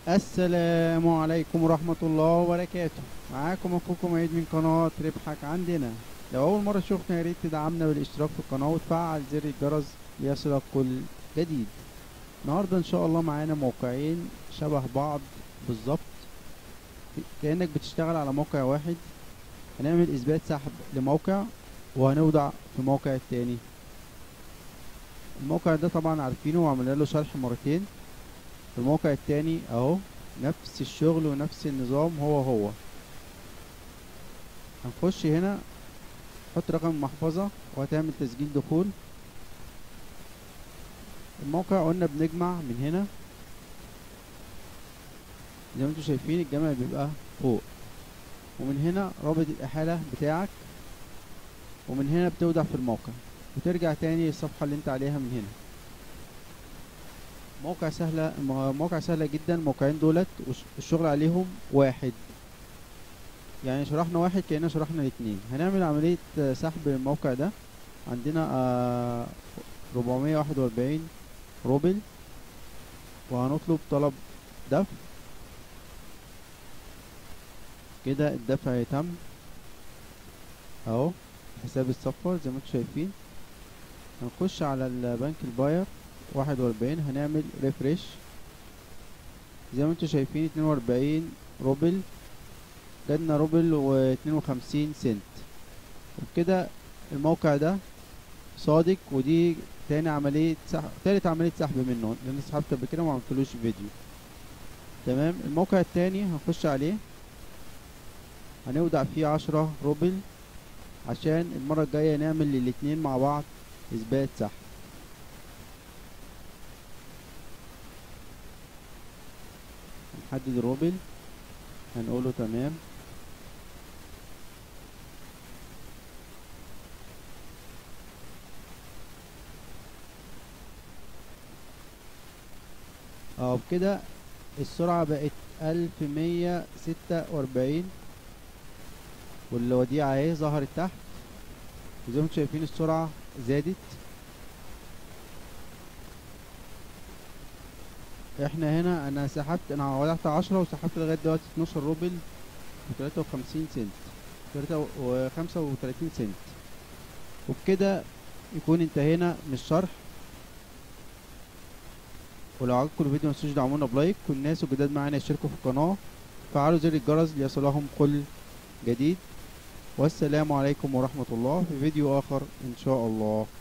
السلام عليكم ورحمة الله وبركاته معاكم اخوكم عيد من قناة ربحك عندنا لو اول مرة شوفنا يا ريت تدعمنا بالاشتراك في القناة وتفعل زر الجرس ليصلك كل جديد النهاردة ان شاء الله معانا موقعين شبه بعض بالظبط كأنك بتشتغل على موقع واحد هنعمل اثبات سحب لموقع وهنوضع في موقع التاني الموقع ده طبعا عارفينه وعملنا له شرح مرتين الموقع التاني اهو نفس الشغل ونفس النظام هو هو هنخش هنا حط رقم المحفظة وهتعمل تسجيل دخول الموقع قلنا بنجمع من هنا زي ما انتوا شايفين الجمع بيبقى فوق ومن هنا رابط الإحالة بتاعك ومن هنا بتودع في الموقع وترجع تاني الصفحة اللي انت عليها من هنا موقع سهلة موقع سهلة جدا الموقعين دولت الشغل عليهم واحد يعني شرحنا واحد كأننا شرحنا الاتنين هنعمل عملية سحب الموقع ده عندنا ربعمية واحد وأربعين روبل وهنطلب طلب دفع كده الدفع يتم اهو حساب الصفر زي ما انتم شايفين هنخش على البنك الباير واحد وأربعين هنعمل ريفريش زي ما انتوا شايفين اتنين وأربعين روبل جاتنا روبل واتنين وخمسين سنت وبكده الموقع ده صادق ودي تاني عملية سحب تالت عملية سحب منه لأن سحبت قبل كده ومعملتلوش فيديو تمام الموقع التاني هنخش عليه هنودع فيه عشرة روبل عشان المرة الجاية نعمل الاتنين مع بعض إثبات سحب نحدد الروبل هنقوله تمام اه بكده السرعة بقت ألف مية ستة وأربعين والوديعة اهي ظهرت تحت وزي ما انتم شايفين السرعة زادت احنا هنا انا سحبت انا ودعت عشرة وسحبت لغاية دلوقتي اتناشر روبل وتلاتة وخمسين سنت تلاتة وخمسة وتلاتين سنت وبكده يكون انتهينا من الشرح ولو عجبكم الفيديو متنسوش تدعمونا بلايك والناس الجداد معانا يشتركوا في القناة فعلوا زر الجرس ليصلهم كل جديد والسلام عليكم ورحمة الله في فيديو آخر إن شاء الله